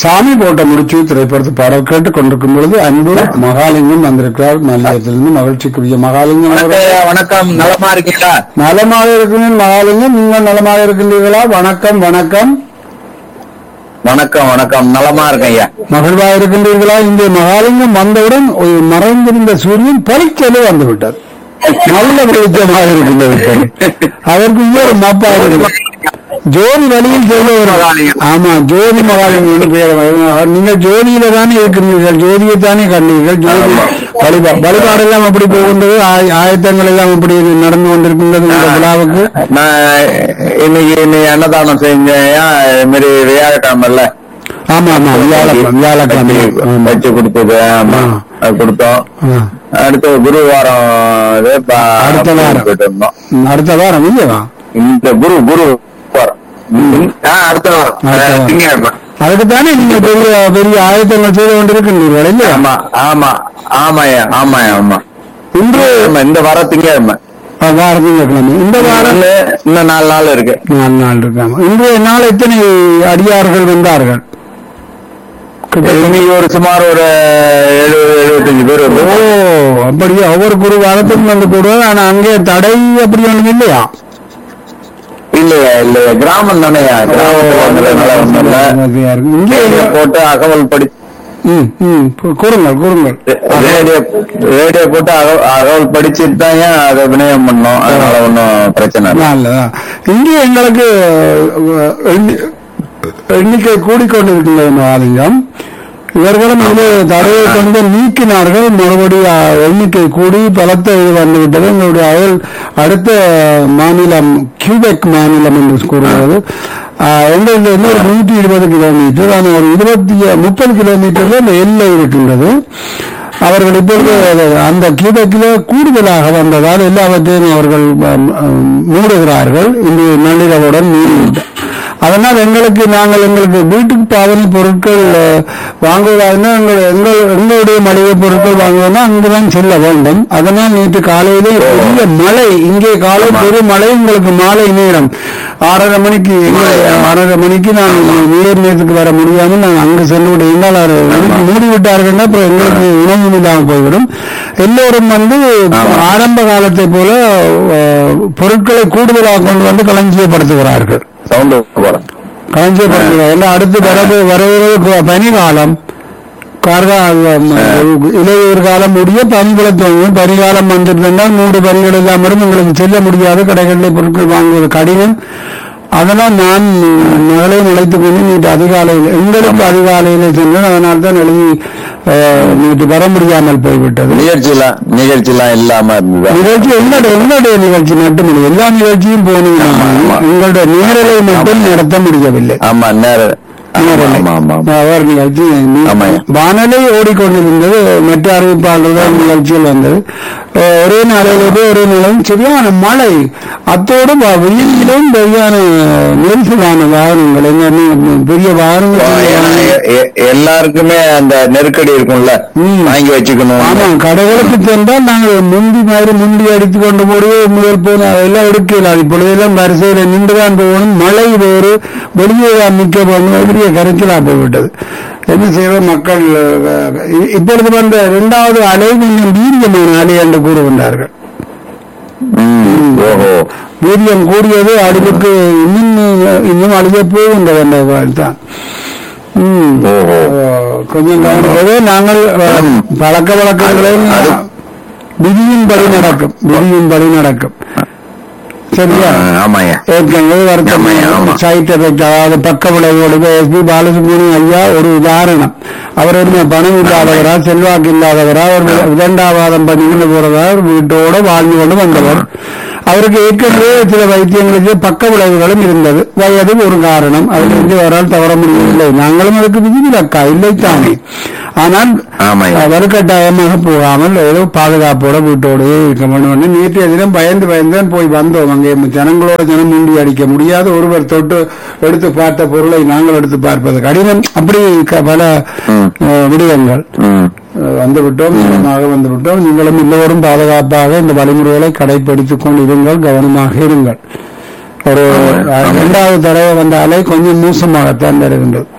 சாமி போட்ட முடிச்சு திரைப்படத்து பாடல் கேட்டுக் கொண்டிருக்கும் பொழுது அன்பு மகாலிங்கம் வந்திருக்கிறார் மல்லியத்திலிருந்து மகிழ்ச்சிக்குரிய மகாலிங்கம் அவர்கள் வணக்கம், வணக்கம் நலமா இருக்கீங்களா நலமாக இருக்கிறேன் மகாலிங்கம் நீங்கள் நலமாக இருக்கின்றீர்களா வணக்கம் வணக்கம் வணக்கம் வணக்கம் நலமா இருக்கேன் ஐயா மகிழ்வாக இருக்கின்றீர்களா இந்த மகாலிங்கம் வந்தவுடன் ஒரு மறைந்திருந்த சூரியன் பளிச்சென்று வந்து விட்டார் நல்ல வெளிச்சமாக இருக்கின்றது இப்போது. அதற்கு இன்னொரு மப்பாக இருக்கு ஜோதி வழியில் செய்த ஒரு மகாலிங்கம். ஆமா ஜோதி மகாலிங்கம் என்று பெயர் வழங்கினார். நீங்கள் ஜோதியில தானே இருக்கின்றீர்கள் ஜோதியை தானே கண்டீர்கள் ஜோதி ஆமா. வழிபா வழிபாடெல்லாம் எப்படி போகின்றது ஆய- ஆயத்தங்கள் எல்லாம் எப்படி நடந்து கொண்டிருக்கின்றது இந்த விழாவுக்கு நான் இன்னைக்கு இன்னைக்கு அன்னதானம் செஞ்சேன் இது மாதிரி வியாழக்கிழமைல ஆமா ஆமா வியாழக்கிழமை வியாழக்கிழமை ஆமா. வச்சு கொடுத்தது ஆமா ஆ. அது கொடுத்தோம் ஆ. அடுத்து குருவாரம் இது ப- அடுத்த வாரம். போயிட்டு இருந்தோம் ம், அடுத்த வாரம் இல்லையா இந்த குரு குரு வாரம். ஆ, அடுத்த வாரம் அடுத்த வாரம். திங்கட்கிழமை அதுக்கு தானே நீங்க பெரிய பெரிய ஆயத்தங்கள் செய்து கொண்டிருக்கின்றீர்கள் இல்லையா ஆமா ஆமா ஆமாய்யா ஆமாய்யா ஆமா இன்று ஆமா, இந்த வாரம் திங்கட்கிழமை ஆ, வாரம் திங்கட்கிழமை இந்த வாரம் இன்னும் இன்னும் நாலு நாள் இருக்கு நாலு நாள் இருக்காம இன்றைய நாள் எத்தனை அடியார்கள் வந்தார்கள் கிட்டத்தட்ட- இன்னைக்கு ஒரு சுமார் ஒரு எழுபது எழுபத்தஞ்சு பேர் ஓ வருவோம் அப்படியே ஒவ்வொரு குரு வாரத்துக்கும் வந்து கூடுவார் ஆனா அங்கே தடை அப்படி ஒண்ணும் இல்லையா இல்லையா இல்லையா கிராமம் தானேயா கிராமத்துல வந்ததுனால ஒண்ணும் இல்ல. வசதியா இருக்கு. இங்கே ரேடியோ போட்டு அகவல் படி ம், ம், கூ- கூறுங்கள் கூறுங்கள் ரேடியோ ரேடியோ போட்டு அக- அகவல் படிச்சுட்டு தான் ஏன் அதை விநியோகம் பண்ணோம் அதனால ஒன்றும் பிரச்சனை இல்லை நல்லதா இங்கே எங்களுக்கு அஹ், எண்ணி- எண்ணிக்கை கூடிக்கொண்டிருக்கின்றது மகாலிங்கம் இவர்களும் இது தடையை கொண்டு நீக்கினார்கள் மறுபடியும் அஹ், எண்ணிக்கை கூடி பலத்த இது வந்துவிட்டது எங்களுடைய அயல் அடுத்த மாநிலம் கியூபெக் மாநிலம் என்று கூறுகிறது அஹ், எங்களுக்கு வந்து ஒரு நூற்றி இருபது கிலோமீட்டர் ஆனால் ஒரு இருபத்தி முப்பது கிலோமீட்டர்ல இந்த எல்லை இருக்கின்றது அவர்கள் இப்பொழுது அந்த கியூபெக்கிலே கூடுதலாக வந்ததால் எல்லாவற்றையும் அவர்கள் அம், அம், மூடுகிறார்கள் இன்று நள்ளிரவுடன் மூடிவிட்டு அதனால் எங்களுக்கு நாங்கள் எங்களுக்கு வீட்டுக்கு பாவனை பொருட்கள் அஹ், வாங்குவதாகனா எங்கள் எங்கள் எங்களுடைய மளிகை பொருட்கள் வாங்குவதுனா அங்குதான் செல்ல வேண்டும் அதனால் நேற்று காலையிலே பெரிய மழை இங்கே காலை பெரிய மழை உங்களுக்கு மாலை நேரம் ஆறரை மணிக்கு எங்க- ஆறரை மணிக்கு நான் நீர் நேரத்துக்கு வர முடியாமல் நான் அங்கு சென்று விட என்னால் அவர் மூடி விட்டார்கள் அப்புறம் எங்களுக்கு உணவு இல்லாமல் போய்விடும் எல்லோரும் வந்து ஆரம்ப காலத்தை போல அஹ், பொருட்களை கூடுதலாக கொண்டு வந்து களஞ்சியப்படுத்துகிறார்கள் சவுண்டு போறேன் களஞ்சியப்படுத்துகிறார்கள் எல்லாம் அடுத்து வரவு வரவு பனிகாலம் கார்கா இளையோர் காலம் முடிய பனிகளை தோங்கும் பனிகாலம் வந்திருந்தால் மூன்று பனிகள் எல்லாம் வரும் உங்களுக்கு செல்ல முடியாது கடைகளில் பொருட்கள் வாங்குவது கடினம் அதனால் நான் மகளை நினைத்துக் கொண்டு நேற்று அதிகாலையில் எங்களுக்கு அதிகாலையிலே சென்றேன் அதனால் தான் எழுதி அஹ், நேற்று வர முடியாமல் போய்விட்டது நிகழ்ச்சியெல்லாம் நிகழ்ச்சியெல்லாம் இல்லாம இருந்ததா நிகழ்ச்சி எங்களுடைய எங்களுடைய நிகழ்ச்சி மட்டுமில்லை எல்லா நிகழ்ச்சியும் போனீங்க உங்களுடைய நேரலை மட்டும் நடத்த முடியவில்லை ஆமா நேரம் ஆமா ஆமா ஆமா ஆமா. அவர் நிகழ்ச்சி ஆமாய்யா. வானொலி ஓடிக்கொண்டிருந்தது மற்ற அறிவிப்பாளர்கள் நிகழ்ச்சியில் வந்தது அஹ் ஒரே நாளையிலே ஒரே நாளும் சரியான மழை அத்தோடு வ- வெயிலும் சரியான நெரிசலான வாகனங்கள் எங்க பெரிய ஏன்னா, வாகனங்கள் எ- எ- எல்லாருக்குமே அந்த நெருக்கடி இருக்கும்ல ம். வாங்கி வச்சுக்கணும் ஆமா கடைகளுக்கு சென்றால் நாங்கள் முந்தி மாதிரி முந்தி அடித்து கொண்டு போடுவே முதல் போன எல்லாம் எடுக்கல இப்பொழுதெல்லாம் வரிசையில நின்றுதான் போகணும் மழை வேறு வெளியே தான் நிற்க போகணும் பெரிய கரைச்சலா போய்விட்டது என்ன செய்வது மக்கள் அஹ், இ- இப்பொழுது வந்த இரண்டாவது அலை கொஞ்சம் வீரியமான அலை என்று கூறுகின்றார்கள் ம். ஓஹோ வீரியம் கூடியது அழிவுக்கு இன்னும் இன்னும் அழிய போகின்றது என்ற தான் ம் ஓஹோ அஹ், கொஞ்சம் கவனிப்பது நாங்கள் அஹ், பழக்க வழக்கங்களை அது- விதியின்படி நடக்கும் விதியின்படி நடக்கும் சரியா ஆ, ஆமாய்யா ஏற்கனவே வருத்தம் ஆமாய்யா, ஆமா. சைட் எஃபெக்ட் அதாவது பக்க விளைவுகளுக்கு எஸ்பி பாலசுப்ரமணியம் ஐயா ஒரு உதாரணம் அவர் என்ன பணம் இல்லாதவரா செல்வாக்கு இல்லாதவரா அவர் இரண்டாவாதம் பண்ணிட்டு போறதா வீட்டோட வாழ்ந்து கொண்டு வந்தவர் அவருக்கு ஏற்கனவே சில வைத்தியங்களுக்கு பக்க விளைவுகளும் இருந்தது வயது ஒரு காரணம் அதிலிருந்து அவரால் தவற முடியவில்லை நாங்களும் அதுக்கு விதிவிலக்கா இல்லை தானே ஆனால் ஆமாய்யா. வலுக்கட்டாயமாக போகாமல் ஏதோ பாதுகாப்போட வீட்டோடயே இருக்க வேண்டும் நேற்றைய தினம் பயந்து பயந்து தான் போய் வந்தோம் அங்கே ஜனங்களோட ஜனம் மூண்டி அடிக்க முடியாது ஒருவர் தொட்டு எடுத்து பார்த்த பொருளை நாங்கள் எடுத்து பார்ப்பது கடினம் அப்படி க- பல ம். அஹ், விடயங்கள் ம். அஹ், வந்துவிட்டோம் சுகமாக வந்துவிட்டோம் நீங்களும் எல்லோரும் பாதுகாப்பாக இந்த வழிமுறைகளை கடைபிடித்துக் கொண்டு இருங்கள் கவனமாக இருங்கள் ஒரு அஹ், இரண்டாவது தடவை வந்த அலை கொஞ்சம் மோசமாகத்தான் வருகின்றது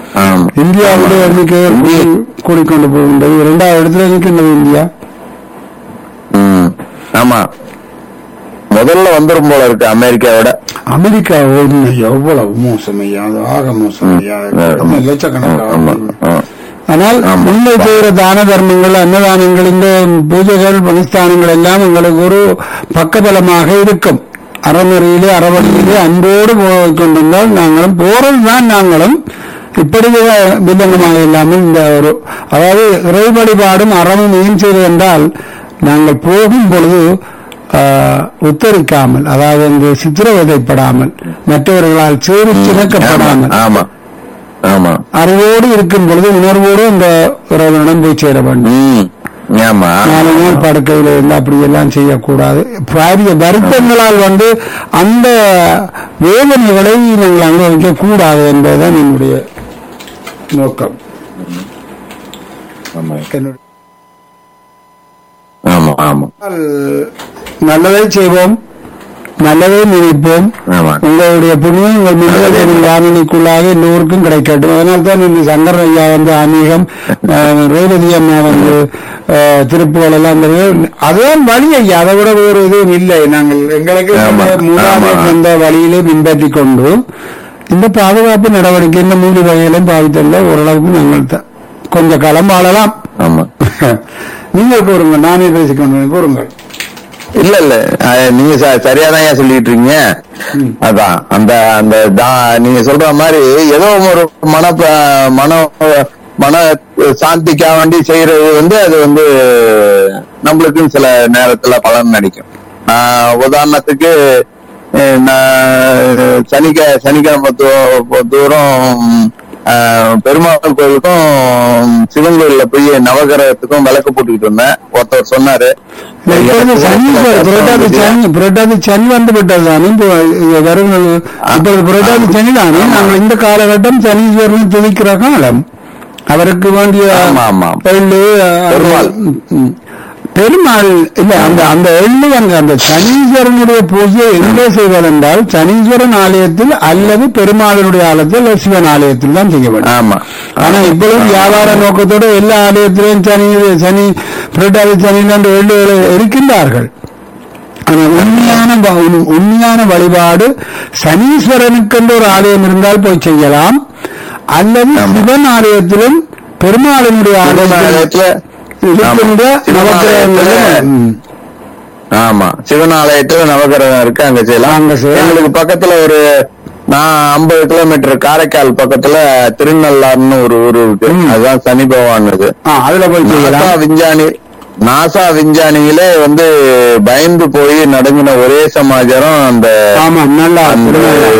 ஆமா இந்தியாவுடைய எண்ணிக்கை கூடி- கூடிக்கொண்டு போகின்றது இரண்டாவது இடத்துல இருக்கின்றது இந்தியா ம். ஆமா முதல்ல வந்துரும் போல இருக்கு அமெரிக்காவோட அமெரிக்கா உண்மை எவ்வளவு மோசம் ஐயா அது ஆக மோசம் ஐயா ஆமா. லட்சக்கணக்கான ஆமா ஆ. ஆனால் ஆமா. முன்னை செய்கிற தான தர்மங்கள் அன்னதானங்கள் இந்த பூஜைகள் பணிஸ்தானங்கள் எல்லாம் எங்களுக்கு ஒரு பக்கபலமாக இருக்கும் அறநெறியிலே அறவழியிலே அன்போடு போய் கொண்டிருந்தால் நாங்களும் போறதுதான் நாங்களும் இப்படி வில்லங்கமாக இல்லாமல் இந்த ஒரு அதாவது இறை வழிபாடும் அறமும் ஏன் செய்வது என்றால் நாங்கள் போகும் பொழுது ஆஹ், உத்தரிக்காமல் அதாவது இந்த சித்திரவதைப்படாமல் மற்றவர்களால் சேரி சிணக்கப்படாமல் ஆமா ஆமா அறிவோடு இருக்கும் பொழுது உணர்வோடு அந்த உறவினிடம் போய் சேர வேண்டும் ம். ஆமா நாலு நாள் படுக்கையில் இருந்து அப்படி எல்லாம் செய்யக்கூடாது பாரிய வருத்தங்களால் வந்து அந்த வேதனைகளை நாங்கள் அனுபவிக்க கூடாது என்பதுதான் என்னுடைய நோக்கம் ஆமா என்னுடைய ஆமா ஆமா நல்லதை செய்வோம் நல்லதை நினைப்போம் ஆமா உங்களுடைய புண்ணியம் உங்கள் முன்னோர்கள் வானொலிக்குள்ளாக எல்லோருக்கும் கிடைக்கட்டும் அதனால தான் இந்த சங்கர் ஐயா வந்து ஆன்மீகம் அஹ், ரேவதி அம்மா வந்து அஹ், திருப்புகள் எல்லாம் வந்து- அதுதான் வழி ஐயா அதை விட வேறு எதுவும் இல்லை நாங்கள் எங்களுக்கு ஆமா, மூலாமை ஆமா. வந்த வழியிலே பின்பற்றிக் கொண்டு இந்த பாதுகாப்பு நடவடிக்கை இந்த மூலி வகையிலும் பாதித்தல்ல ஓரளவுக்கு நாங்கள் த- கொஞ்ச காலம் வாழலாம் ஆமா நீங்கள் கூறுங்கள் நானே பேசிக்கொண்டு கூறுங்கள் இல்ல இல்ல அஹ், நீங்க ச- சரியாதான் ஏன் சொல்லிட்டு இருக்கீங்க அதான் அந்த அந்த தா- நீங்க சொல்ற மாதிரி ஏதோ ஒரு மன ப- மன மன சாந்திக்காக வேண்டி செய்யறது வந்து அது வந்து நம்மளுக்கும் சில நேரத்துல பலன் அடிக்கும் ஆஹ், உதாரணத்துக்கு அஹ், நான் சனிக்க சனிக்கிழமை தூ- தூரம் ஆஹ், பெருமாள் கோயிலுக்கும் சிவன் கோயில்ல போய் நவகிரகத்துக்கும் விளக்கு போட்டுக்கிட்டு இருந்தேன் ஒருத்தர் சொன்னாரு இப்பொழுது சனி சார், புரட்டாதி சனி புரட்டாதி சனி வந்து விட்டது தானே இப்போ இது வரும் இப்பொழுது புரட்டாதி சனி தானே நாங்கள் இந்த காலகட்டம் சனீஸ்வரன் துதிக்கிற காலம் அவருக்கு வேண்டிய ஆமா, ஆமா. எள்ளு அஹ், பெருமாள். ம். பெருமாள் இல்ல அந்த அந்த எள்ளு அங்க அந்த சனீஸ்வரனுடைய பூஜை எங்கே செய்வதென்றால் சனீஸ்வரன் ஆலயத்தில் அல்லது பெருமாளுடைய ஆலயத்தில் அல்லது சிவன் ஆலயத்தில் தான் செய்ய வேண்டும் ஆமா ஆனா இப்பொழுது வியாபார நோக்கத்தோடு எல்லா ஆலயத்திலும் சனி சனி புரட்டாதி சனி என்று எள்ளுகளை இருக்கின்றார்கள் ஆனா உண்மையான வ- உண்மையான வழிபாடு சனீஸ்வரனுக்கென்று ஒரு ஆலயம் இருந்தால் போய் செய்யலாம் அல்லது ஆமா. சிவன் ஆலயத்திலும் பெருமாளினுடைய ஆலயத்திலும் சிவனாலயத்துல இருக்கின்ற ஆமா. நவக்கிரகங்களும் சிவனாலயத்துல- ம். ஆமா சிவனாலயத்துல நவகிரகம் இருக்கு அங்க செய்யலாம் அங்க செய்யலாம். எங்களுக்கு பக்கத்துல ஒரு நான் ஐம்பது கிலோமீட்டர் காரைக்கால் பக்கத்துல திருநள்ளார்னு ஒரு ஊர் இருக்கு ம். அதுதான் சனி பகவான் இது ஆ, அதுல போய் நாசா செய்யலாம் விஞ்ஞானி நாசா விஞ்ஞானியிலே வந்து பயந்து போய் நடுங்கின ஒரே சமாச்சாரம் அந்த ஆமா நல்லா அந்த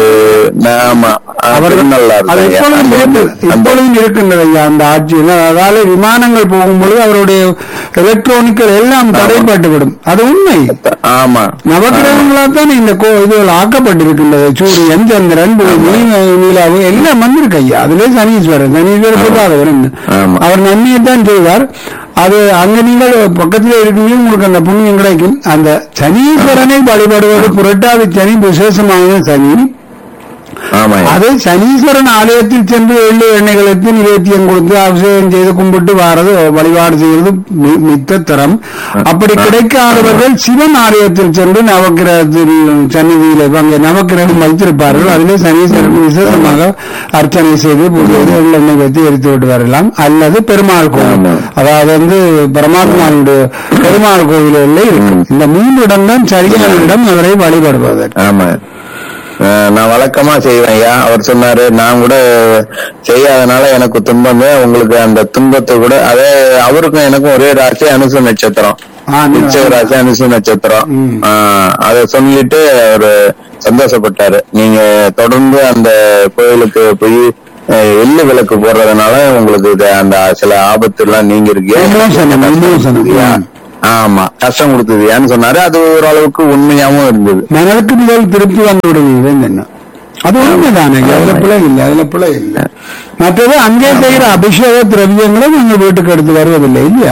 ஆமா அவர்கள் திருநள்ளாறு அது தான். எப்பொழுதும் அந்த- இருக்கு- அந்த- எப்பொழுதும் இருக்கின்றது ஐயா அந்த ஆட்சி அதால விமானங்கள் போகும்பொழுது அவருடைய எலக்ட்ரானிக்கள் எல்லாம் தடைப்பட்டு விடும் அது உண்மை ஆமா நவகிரகங்களால் தான் இந்த கோ இதுகள் ஆக்கப்பட்டிருக்கின்றது சூரியன் சந்திரன் பூமி நீலாவு எல்லாம் வந்திருக்கு ஐயா அதுல சனீஸ்வரன் சனீஸ்வரர் போதாதவர் ஆமா. அவர் நன்மையைத்தான் செய்வார் அது அங்க நீங்கள் பக்கத்துல இருக்கீங்க உங்களுக்கு அந்த புண்ணியம் கிடைக்கும் அந்த சனீஸ்வரனை வழிபடுவது புரட்டாதி சனி விசேஷமான சனி ஆமா அது சனீஸ்வரன் ஆலயத்தில் சென்று எள்ளு எண்ணெய்களுக்கு நிவேத்தியம் கொடுத்து அபிஷேகம் செய்து கும்பிட்டு வாரது வழிபாடு செய்வது மி- மித்த தரம் அப்படி கிடைக்காதவர்கள் சிவன் ஆலயத்தில் சென்று நவக்கிரகத்தில் சந்நிதியில் அங்கே நவக்கிரகம் வைத்திருப்பார்கள் அதிலே சனீஸ்வரன் விசேஷமாக அர்ச்சனை செய்து பூஜை எள்ளெண்ணெய் வைத்து எரித்து விட்டு வரலாம் அல்லது பெருமாள் கோவில் ஆமா. அதாவது வந்து பரமாத்மாவுடைய பெருமாள் கோவிலில் இருக்கு ம். இந்த மூன்று இடம் தான் சரியான இடம் அவரை வழிபடுவதற்கு ஆமா அஹ் நான் வழக்கமா செய்வேன் ஐயா அவர் சொன்னாரு நான் கூட செய்யாதனால எனக்கு துன்பம் உங்களுக்கு அந்த துன்பத்தை கூட அதே அவருக்கும் எனக்கும் ஒரே ராசி அனுசு நட்சத்திரம் ஆ, நீ- நிச்சய ராசி அனுசு நட்சத்திரம் ம். ஆஹ் அத சொல்லிட்டு அவரு சந்தோஷப்பட்டாரு நீங்க தொடர்ந்து அந்த கோயிலுக்கு போய் அஹ், எள்ளு விளக்கு போடுறதுனால உங்களுக்கு இது அந்த சில ஆபத்து எல்லாம் நீங்க விமோசனம், விமோசனம். இருக்கு ஆமா கஷ்டம் கொடுத்ததுயான்னு சொன்னாரு அது ஓரளவுக்கு உண்மையாவும் இருந்தது மனதுக்கு முதல் திருப்பி வந்து விடுவீங்க என்ன அது உண்மைதானே அதுல பிழை இல்லை அதுல பிழை இல்லை மற்றது அங்கே செய்கிற அபிஷேக திரவியங்களை நீங்க வீட்டுக்கு எடுத்து வருவதில்லை இல்லையா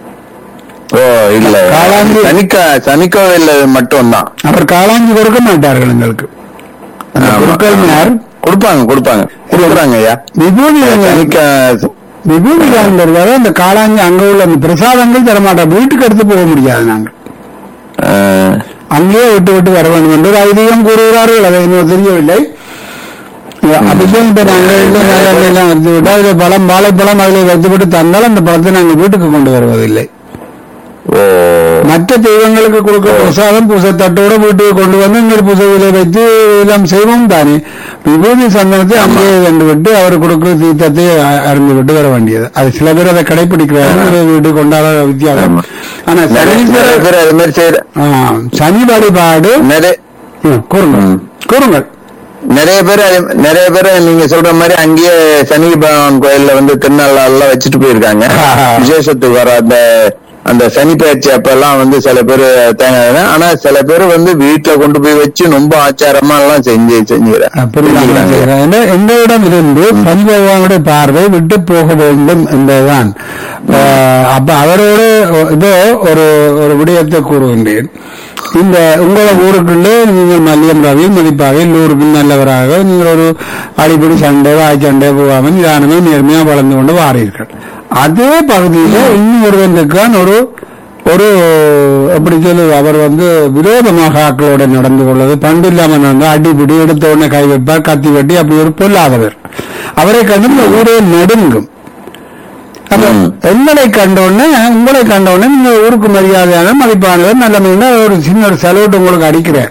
ஓ இல்ல காளாந்தி- சனிக்க சனிக்கோவில் மட்டும்தான் அவர் காளாஞ்சி கொடுக்க மாட்டார்கள் எங்களுக்கு அந்த ஆமா. குருக்கள்மார் கொடுப்பாங்க கொடுப்பாங்க கொடுக்குறாங்க ஐயா விபூதி சனிக்க விபூதி காண்கிறதால அந்த காளாஞ்சி அங்க உள்ள அந்த பிரசாதங்கள் தரமாட்டோம் வீட்டுக்கு எடுத்து போக முடியாது நாங்கள் அஹ், அங்கேயே விட்டு விட்டு வர வேண்டும் என்று ஒரு ஐதீகம் கூறுகிறார்கள் அதை இன்னும் தெரியவில்லை அப்படிதான் இப்ப நாங்கள் இந்த நகரில் எல்லாம் வந்து விட்டு அதில் பழம் வாழைப்பழம் அதில் வைத்துவிட்டு தந்தால் அந்த பழத்தை நாங்கள் வீட்டுக்கு கொண்டு வருவதில்லை ஓ மற்ற தெய்வங்களுக்கு கொடுக்கிற பிரசாதம் பூசத்தட்டோட வீட்டுக்கு கொண்டு வந்து எங்கள் பூசைகளை வைத்து எல்லாம் செய்வோம் தானே விபூதி சந்தனத்தை அங்கேயே கண்டு விட்டு அவர் கொடுக்கிற தீர்த்தத்தை அ- அருந்து விட்டு வர வேண்டியது அது சில பேர் அதை கடைபிடிக்கிறார்கள் அதை வீட்டுக்கு கொண்டாட வித்தியாசம் ஆமா. ஆனா நிறைய நிறைய சனீஸ்வரர் பேர் அது மாதிரி செய்யற ஆ, சனி வழிபாடு நிறைய ம், கூறுங்கள் ம். கூறுங்கள் நிறைய பேர் அது- நிறைய பேர் நீங்க சொல்ற மாதிரி அங்கேயே சனி பகவான் கோயில்ல வந்து திருநள்ளாறுல வச்சுட்டு போயிருக்காங்க விசேஷத்துக்கு வர அந்த அந்த சனி பயிற்சி அப்பெல்லாம் வந்து சில பேர் தேங்காய் ஆனா சில பேர் வந்து வீட்டுல கொண்டு போய் வச்சு ரொம்ப ஆச்சாரமா எல்லாம் செஞ்சு செஞ்சுக்கிறாங்க புரியுது எங்களிடம் இருந்து சனி பகவானுடைய பார்வை விட்டு போக வேண்டும் என்பதுதான் ஆஹ், அப்ப அவரோடு இதோ ஒரு ஒரு விடயத்தை கூறுகின்றேன் இந்த உங்கள ஊருக்குள்ளே நீங்கள் மல்லியம் ரவி மதிப்பாக எல்லோருக்கு நல்லவராக நீங்கள் ஒரு அடிப்படை சண்டை வாய் சண்டை போகாமல் நிதானமே நேர்மையா வளர்ந்து கொண்டு வாரீர்கள் அதே பகுதியில இன்னும் ஒருவன் இருக்கான் ஒரு ஒரு எப்படி சொல்லு அவர் வந்து விரோதமாக ஆக்களோட நடந்து கொள்வது பண்டு இல்லாம நடந்து அடிபிடி எடுத்த உடனே கை வைப்பார் கத்தி வெட்டி அப்படி ஒரு பொல்லாதவர் அவரை கண்டு இந்த ஊரே நடுங்கும் அப்ப ம். எங்களை கண்ட உடனே உங்களை கண்ட உடனே நீங்க ஊருக்கு மரியாதையான மதிப்பானவர் நல்ல மீனா ஒரு சின்ன ஒரு சலூட் உங்களுக்கு அடிக்கிறேன்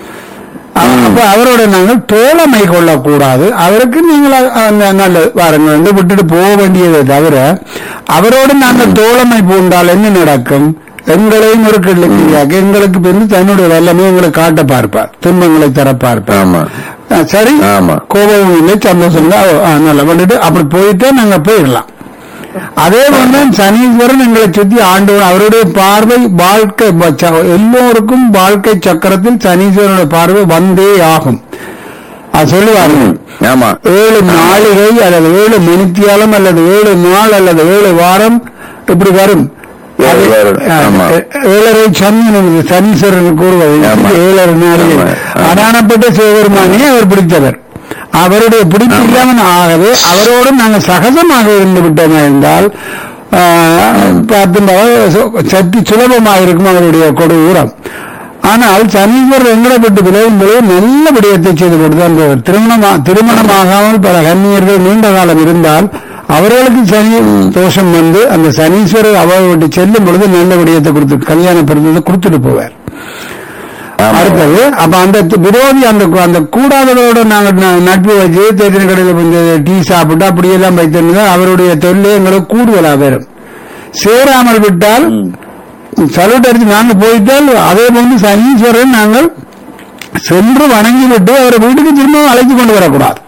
அ- அப்ப அவரோட நாங்கள் தோழமை கொள்ளக்கூடாது அவருக்கு நீங்கள் அ- அந்த நல்லது வாருங்க வந்து விட்டுட்டு போக வேண்டியதை தவிர அவரோடு நாங்கள் தோழமை பூண்டால் என்ன நடக்கும் எங்களையும் ஒரு கிள்ளியாக எங்களுக்கு பிறகு தன்னுடைய வல்லமை எங்களை காட்ட பார்ப்பார் துன்பங்களை தர பார்ப்பார் ஆமா ஆ, சரி ஆமா. கோபம் இல்லை சந்தோஷம் இல்லை ஓ, ஆ, நல்லா பண்ணிட்டு அப்படி போயிட்டே நாங்க போயிடலாம் அதே போல சனீஸ்வரன் எங்களை சுத்தி ஆண்டு அவருடைய பார்வை வாழ்க்கை ப- ச- எல்லோருக்கும் வாழ்க்கை சக்கரத்தில் சனீஸ்வரனுடைய பார்வை வந்தே ஆகும் அது சொல்லுவார்கள் ஆமா ஏழு நாளிகை அல்லது ஏழு மணித்தியாலம் அல்லது ஏழு நாள் அல்லது ஏழு வாரம் இப்படி வரும் ஏழு அது, வாரம், ஆ, ஆமா. ஏ- ஏழரை சந்திரன் சனீஸ்வரன் கூறுவது ஆமா. ஏழரை நாளிகை ஆமா, ஆமா. அடானப்பட்ட சிவபெருமானே அவர் பிடித்தவர் அவருடைய பிடிப்பு இல்லாமல் ஆகவே அவரோடு நாங்கள் சகஜமாக இருந்து விட்டோமா என்றால் ஆ, பார்த்து சற்று சுலபமாக இருக்கும் அவருடைய கொடூரம் ஆனால் சனீஸ்வரர் எங்களை விட்டு விலகும் பொழுது நல்ல விடயத்தை செய்து கொடுத்தார் அந்த திருமணமா திருமணமாகாமல் பல கன்னியர்கள் நீண்ட காலம் இருந்தால் அவர்களுக்கு சனி தோஷம் வந்து அந்த சனீஸ்வரர் அவரை விட்டு செல்லும் பொழுது நல்ல விடயத்தை கொடுத்து கல்யாண பிறந்ததை கொடுத்துட்டு போவார் ஆமா. அடுத்தது அப்ப அந்த து- விரோதி அந்த கு- அந்த கூடாதவரோட நாங்க ந- நட்பு வச்சு தேர்தல் கடையில் கொஞ்சம் டீ சாப்பிட்டு அப்படியெல்லாம் வைத்திருந்தா அவருடைய தொல்லை எங்களுக்கு கூடுதலா வரும் சேராமல் விட்டால் சல்யூட் அடிச்சு நாங்க போயிட்டால் அதே போன்று சனீஸ்வரன் நாங்கள் சென்று வணங்கி விட்டு அவரை வீட்டுக்கு திரும்ப அழைத்து கொண்டு வரக்கூடாது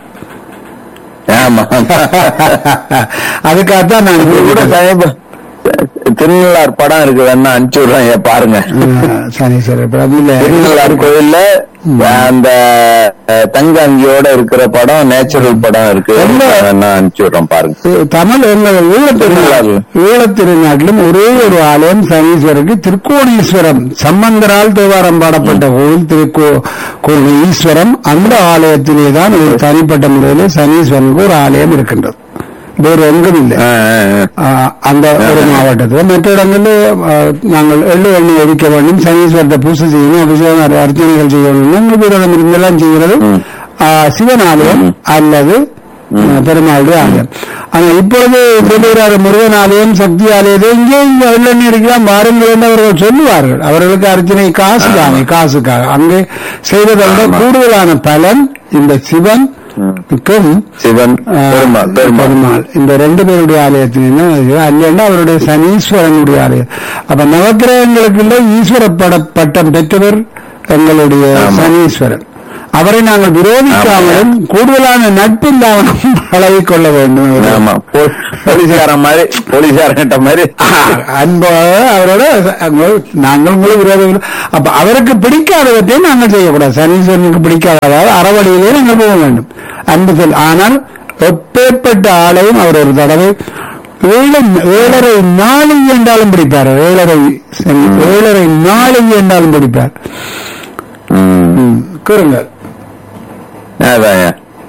ஆமா அதுக்காகத்தான் நான் இது கூட சமீப திருநள்ளார் படம் இருக்கு வேணா அனுப்பிச்சு விடுறேன் ஐயா, பாருங்க ஆஹ், சனீஸ்வரர் பிரபுல திருநள்ளார் கோயில்ல அந்த அஹ், தங்க அங்கியோட இருக்கிற படம் நேச்சுரல் படம் இருக்கு ரொம்ப- வேணா அனுப்பிச்சு விடுறேன் பாருங்க தமிழ் எங்கள் ஈழத்திருநாள் ஈழத்திருநாட்டிலும் ஒரே ஒரு ஆலயம் சனீஸ்வரருக்கு திருக்கோணீஸ்வரம் சம்பந்தரால் தேவாரம் பாடப்பட்ட கோயில் திருக்கோ கோயில் ஈஸ்வரம் அந்த ஆலயத்திலே தான் ஒரு தனிப்பட்ட முறையில் சனீஸ்வரனுக்கு ஒரு ஆலயம் இருக்கின்றது வேறு எங்கும் இல்லை அஹ், அஹ், அஹ். ஆஹ் அந்த ஒரு மாவட்டத்தில் மற்ற இடங்களில் ஆஹ், நாங்கள் எள்ளு எண்ணெய் எரிக்க வேண்டும் சனீஸ்வரத்தை பூசை செய்யணும் அபிஷேகம் அர்- அர்ச்சனைகள் செய்யணும் எங்கள் விரதம் இருந்தெல்லாம் செய்கிறது ஆஹ், சிவன் ஆலயம் அல்லது ஆஹ், பெருமாளுடைய ஆலயம் ஆனா இப்பொழுது சொல்லுகிறார் முருகன் ஆலயம் சக்தி ஆலயத்தை இங்கே இங்க எள்ளெண்ணெய் இருக்கலாம் வாருங்கள் என்று அவர்கள் சொல்லுவார்கள் அவர்களுக்கு அர்ச்சனை காசு தானே காசுக்காக அங்கே செய்வதை விட கூடுதலான பலன் இந்த சிவன் சிவன் பெருமாள் பெருமாள் பெருமாள் இந்த ரெண்டு பேருடைய ஆலயத்தில் என்ன இருக்குது? அல்லன்னா அவருடைய சனீஸ்வரனுடைய ஆலயம் அப்ப நவக்கிரகங்களுக்கு இல்லை ஈஸ்வர பட பட்டம் பெற்றவர் எங்களுடைய ஆமா. சனீஸ்வரன் அவரை நாங்கள் விரோதிக்காமலும் கூடுதலான நட்பில்லாமலும் பழகிக் கொள்ள வேண்டும் ஆமா போ- போலீஸ்காரன் மாதிரி போலீஸ்காரங்கிட்ட மாதிரி அன்பாக அவரோட அங்க- நாங்கள் உங்களுக்கு விரோதம் இல்லை. அப்ப அவருக்கு பிடிக்காதவற்றை நாங்கள் செய்யக்கூடாது சனீஸ்வரனுக்கு பிடிக்காத அதாவது அறவழியிலே நாங்கள் போக வேண்டும் அன்பு சொல் ஆனால் எப்பேற்பட்ட ஆளையும் அவர் ஒரு தடவை ஏழு ஏழரை நாளிகை என்றாலும் பிடிப்பார் ஏழரை சனி- ஏழரை நாளிகை என்றாலும் பிடிப்பார் ம். ம், கூறுங்கள் அதான்யா.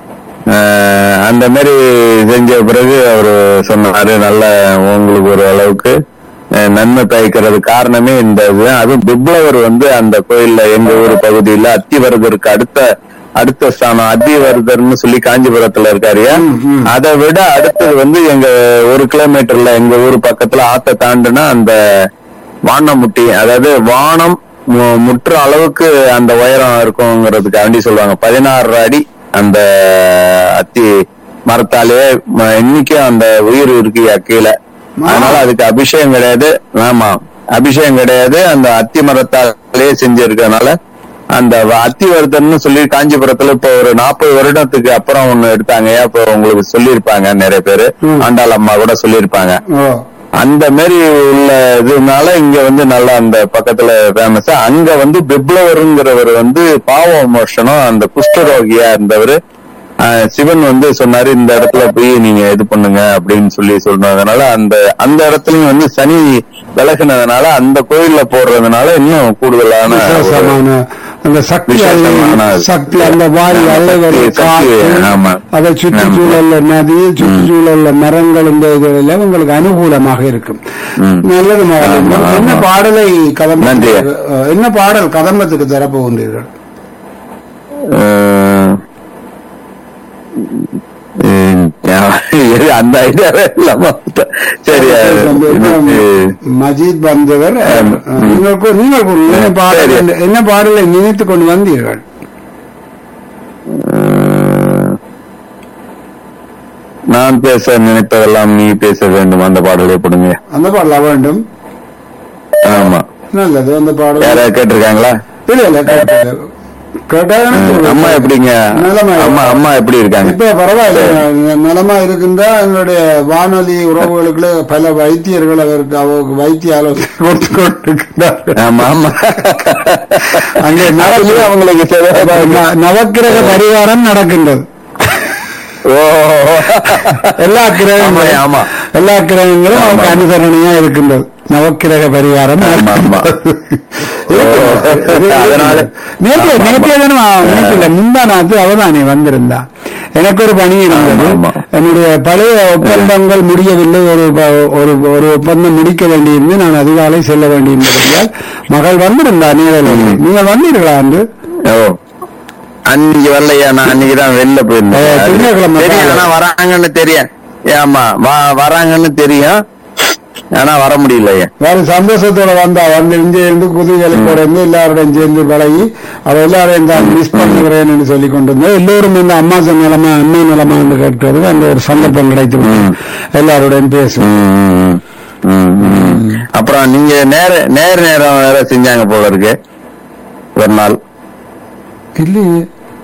அஹ், அந்த மாதிரி செஞ்ச பிறகு அவரு சொன்னாரு நல்ல உங்களுக்கு ஒரு அளவுக்கு அஹ், நன்மை பயக்கிறது காரணமே இந்த இது அதுவும் பிப்ளவர் வந்து அந்த கோயில்ல எங்க ஊர் பகுதியில அத்திவரதருக்கு அடுத்த அடுத்த ஸ்தானம் அத்திவரதர்னு சொல்லி காஞ்சிபுரத்துல இருக்காருயா அதை விட அடுத்தது வந்து எங்க ஒரு கிலோமீட்டர்ல எங்க ஊர் பக்கத்துல ஆத்த தாண்டுனா அந்த வானமுட்டி அதாவது வானம் மு- முற்ற அளவுக்கு அந்த உயரம் இருக்குங்கிறதுக்காண்டி சொல்லுவாங்க பதினாறு அடி அந்த அத்தி மரத்தாலேயே ம- இன்னைக்கும் அந்த உயிர் இருக்கு கீழே அதனால அதுக்கு அபிஷேகம் கிடையாது ஆமா அபிஷேகம் கிடையாது அந்த அத்தி மரத்தாலேயே செஞ்சிருக்கனால அந்த வ- அத்தி வருதன்னு சொல்லி காஞ்சிபுரத்துல இப்ப ஒரு நாற்பது வருடத்துக்கு அப்புறம் ஒண்ணு எடுத்தாங்க இப்ப உங்களுக்கு சொல்லியிருப்பாங்க நிறைய பேரு ம். ஆண்டாள் அம்மா கூட சொல்லியிருப்பாங்க ஓ அந்த மாதிரி உள்ள இதுனால இங்க வந்து நல்லா அந்த பக்கத்துல ஃபேமஸ் அங்க வந்து பிப்ளவருங்கிறவர் வந்து பாவ விமர்சனம் அந்த குஷ்டரோகியா இருந்தவர் சிவன் வந்து சொன்னாரு இந்த இடத்துல போய் நீங்க இது பண்ணுங்க அப்படின்னு சொல்லி சொன்னதுனால அந்த அந்த இடத்துலயும் வந்து சனி விலகுனதுனால அந்த கோயில்ல போடுறதுனால இன்னும் கூடுதலான ஒரு- விசேஷமான அந்த சக்தி விசேஷமான அலை- சக்தி அந்த வாரி ஆமா, அலைகள் சக்தி, சக்தி, காற்று, ஆமா. அதை சுற்றுச்சூழல்ல நதி சுற்றுச்சூழல்ல மரங்கள் இந்த இதுல உங்களுக்கு அனுகூலமாக இருக்கும் ம். நல்லது மகளே. ஆமா, என்ன ஆமா. பாடலை கதம்பத்துக்கு நன்றி. அஹ், என்ன பாடல் கதம்பத்துக்கு தரப்போகின்றீர்கள் அஹ், உம், எது அந்த ஐடியாவே இல்லாம விட்டேன். சரி வந்து எனக்கு, மஜீத் வந்தவர் ஆமா. அஹ், நீங்கள் கூ- நீங்கள் கூ- என்ன பாடல் சரி. என்ன பாடலை நினைத்து கொண்டு வந்தீர்கள் அஹ், நான் பேச நினைப்பதெல்லாம் நீ பேச வேண்டும் அந்த பாடலை போடுங்க அந்த பாடல வேண்டும் ஆமா நல்லது அந்த பாடல் யாராவது கேட்டிருக்காங்களா இல்ல இல்ல கேட்டது. கேட்டா எனக்கு அஹ், அம்மா எப்படிங்க நலமா அம்மா அம்மா எப்படி இருக்காங்க இப்ப பரவாயில்ல நலமா இருக்கின்றா எங்களுடைய வானொலி உறவுகளுக்குள்ள பல வைத்தியர்கள் அதற்கு அவருக்கு வைத்திய ஆலோசனை கொடுத்து கொண்டிருக்கிறார்கள் ஆமா ஆமா அங்கே நடந்து அவங்களுக்கு சேவை ந- நவக்கிரக பரிகாரம் நடக்கின்றது ஓ எல்லா கிரகங்களும் ஆமா, ஆமா. எல்லா கிரகங்களும் அவருக்கு ஆமா. அனுசரணையா இருக்கின்றது நவக்கிரக பரிகாரம் ஆமா, ஆமா. அதனால நேற்று ஆமா, நேற்றைய ஆமா. தினம் நேற்று இல்ல முந்தா நாத்து அவதானே வந்திருந்தா எனக்கு ஒரு பணி இருந்தது ஆமா, ஆமா. என்னுடைய பழைய ஒப்பந்தங்கள் முடியவில்லை ஒரு ப- ஒரு ஒரு ஒப்பந்தம் முடிக்க வேண்டியிருந்து நான் அதிகாலை செல்ல வேண்டியிருந்தபடியால் மகள் வந்திருந்தா நேரில் நீங்கள் வந்தீர்களா அன்று ஓ அன்னைக்கு வரலையா நான் அன்னைக்கு தான் வெளில ஏ, திங்கட்கிழமை போயிருந்தேன் தெரியும் காலை. ஆனா வராங்கன்னு தெரியும் ஆமா வா- வராங்கன்னு தெரியும் ஆனா வர முடியலையே வேற சந்தோஷத்தோட வந்தா வந்து இங்க இருந்து குதூகலத்தோட இருந்து எல்லாரோடையும் சேர்ந்து பழகி அவ எல்லாரையும் தான் மிஸ் பண்ணுகிறேன்னு சொல்லி கொண்டு வந்தேன் எல்லோரும் இந்த அம்மா நிலமா அம்மா நிலமா என்று கேட்கறதுக்கு அந்த ஒரு சந்தர்ப்பம் கிடைத்து விட்டது. ம். எல்லாரோடையும் பேசுவோம் ம், ம், ம், ம். அப்புறம் நீங்க நேர நேர நேரம் வேற செஞ்சாங்க போல இருக்கு ஒரு நாள் இல்லையே